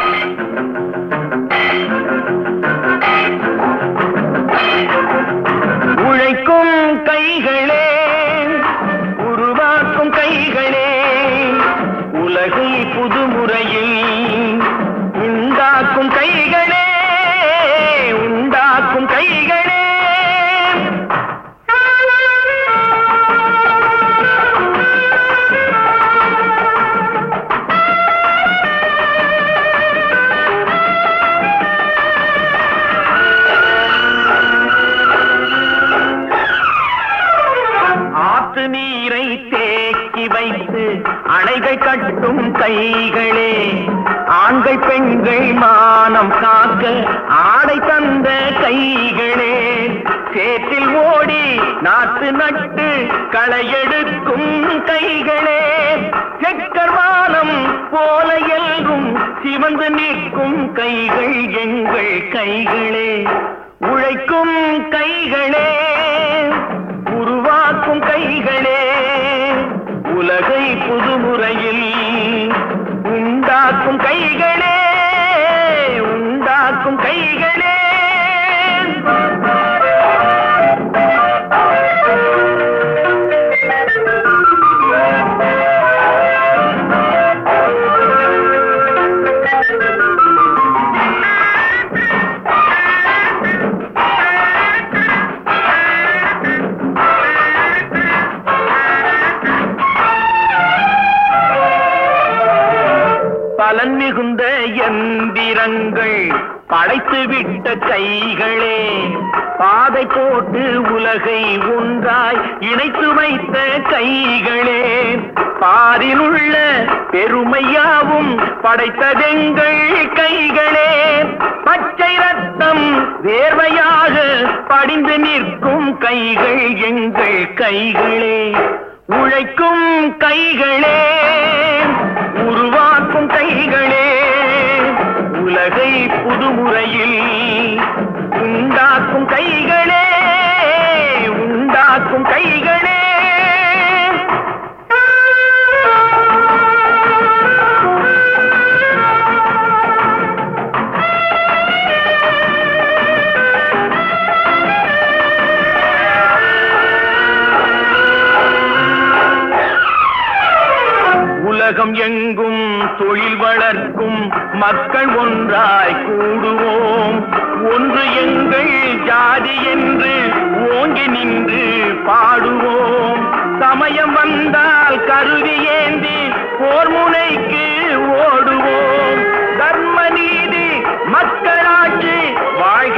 உழைக்கும் கைகளே உருவாக்கும் கைகளே உலகை புதுமுறையில் உண்டாக்கும் கைகளே உண்டாக்கும் கைகளே ஆற்று நீரை தேக்கி வைத்து அணைகள் கட்டும் கைகளே ஆண்கள் பெண்கள் மானம் காக்க ஆடை தந்த கைகளே சேற்றில் ஓடி நாத்து நட்டு களையெடுக்கும் கைகளே செக்கர்வானம் போல எல்கும் சிவந்து நிற்கும் கைகள் எங்கள் கைகளே உழைக்கும் கைகளே உருவாக்கும் கைகளே உலகை புதுமுறையில் உண்டாக்கும் கைகளே உண்டாக்கும் கைகளே பலன் மிகுந்த எந்திரங்கள் படைத்து விட்ட கைகளே பாதை போட்டு உலகை ஒன்றாய் இணைத்து வைத்த கைகளே பாரிலுள்ள பெருமையாவும் படைத்ததெங்கள் கைகளே பச்சை ரத்தம் வேர்வையாக படிந்து நிற்கும் கைகள் எங்கள் கைகளே உழைக்கும் கைகளே உருவாக்கும் கைகளே உலகை புதுமுறையில் உண்டாக்கும் கைகளே உண்டாக்கும் கைகளே உலகம் எங்கும் தொழில் வளர்க்கும் மக்கள் ஒன்றாய் கூடுவோம் ஒன்று எங்கள் ஜாதி என்று ஓங்கி நின்று பாடுவோம் சமயம் வந்தால் கருவி ஏந்தி போர் முனைக்கு ஓடுவோம் தர்ம நீதி மக்களாட்சி வாழ்க